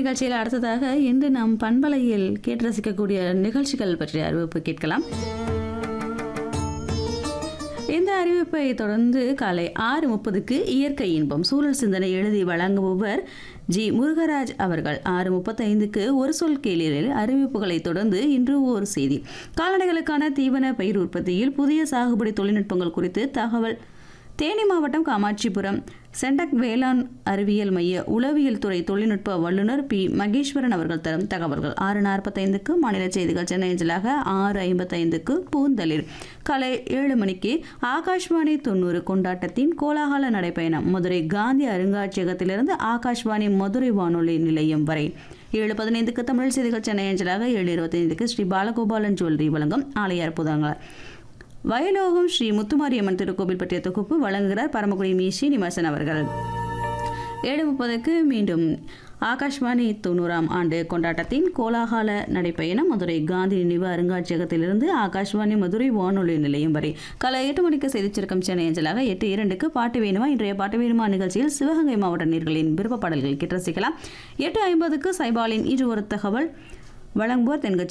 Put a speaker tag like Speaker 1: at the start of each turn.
Speaker 1: நிகழ்ச்சியில் அடுத்ததாக இன்று நாம் பண்பலையில் கேட்டு ரசிக்கக்கூடிய நிகழ்ச்சிகள் பற்றிய அறிவிப்பு கேட்கலாம் இந்த அறிவிப்பை தொடர்ந்து காலை ஆறு முப்பதுக்கு இயற்கை இன்பம் சூழல் சிந்தனை எழுதி வழங்குபவர் ஜி முருகராஜ் அவர்கள் ஆறு முப்பத்தைந்துக்கு ஒரு சொல் கேளிரில் அறிவிப்புகளை தொடர்ந்து இன்று ஒரு செய்தி கால்நடைகளுக்கான தீவன பயிர் உற்பத்தியில் புதிய சாகுபடி தொழில்நுட்பங்கள் குறித்து தகவல் தேனி மாவட்டம் காமாட்சிபுரம் சென்டக் வேளாண் அறிவியல் மைய உளவியல் துறை தொழில்நுட்ப வல்லுநர் பி மகேஸ்வரன் அவர்கள் தரும் தகவல்கள் ஆறு நாற்பத்தைந்துக்கு மாநில செய்திகள் சென்னை அஞ்சலாக ஆறு ஐம்பத்தைந்துக்கு பூந்தளிர் காலை ஏழு மணிக்கு ஆகாஷ்வாணி தொண்ணூறு கொண்டாட்டத்தின் கோலாகல நடைப்பயணம் மதுரை காந்தி அருங்காட்சியகத்திலிருந்து ஆகாஷ்வாணி மதுரை வானொலி நிலையம் வரை ஏழு பதினைந்துக்கு தமிழ் செய்திகள் சென்னை அஞ்சலாக ஏழு இருபத்தைந்துக்கு ஸ்ரீ பாலகோபாலன் ஜுவல்லரி வழங்கும் ஆலய அற்புதங்கள் வயலோகம் ஸ்ரீ முத்துமாரியம்மன் திருக்கோவில் பற்றிய தொகுப்பு வழங்குகிறார் பரமக்குடி மீ ஸ்ரீனிவாசன் அவர்கள் ஏழு முப்பதுக்கு மீண்டும் ஆகாஷ்வாணி தொண்ணூறாம் ஆண்டு கொண்டாட்டத்தின் கோலாகால நடைப்பயணம் மதுரை காந்தி நினைவு அருங்காட்சியகத்திலிருந்து ஆகாஷ்வாணி மதுரை வானொலி நிலையம் வரை காலை எட்டு மணிக்கு செய்திச் சுருக்கம் சென்னை அஞ்சலாக எட்டு இரண்டுக்கு பாட்டு வேணுமா இன்றைய பாட்டு வேணுமா நிகழ்ச்சியில் சிவகங்கை மாவட்ட நீர்களின் விருப்ப பாடல்கள் கேட்டு ரசிக்கலாம் எட்டு ஐம்பதுக்கு சைபாலின் இன்று ஒரு தகவல் வழங்குவோர் தென்கட்சி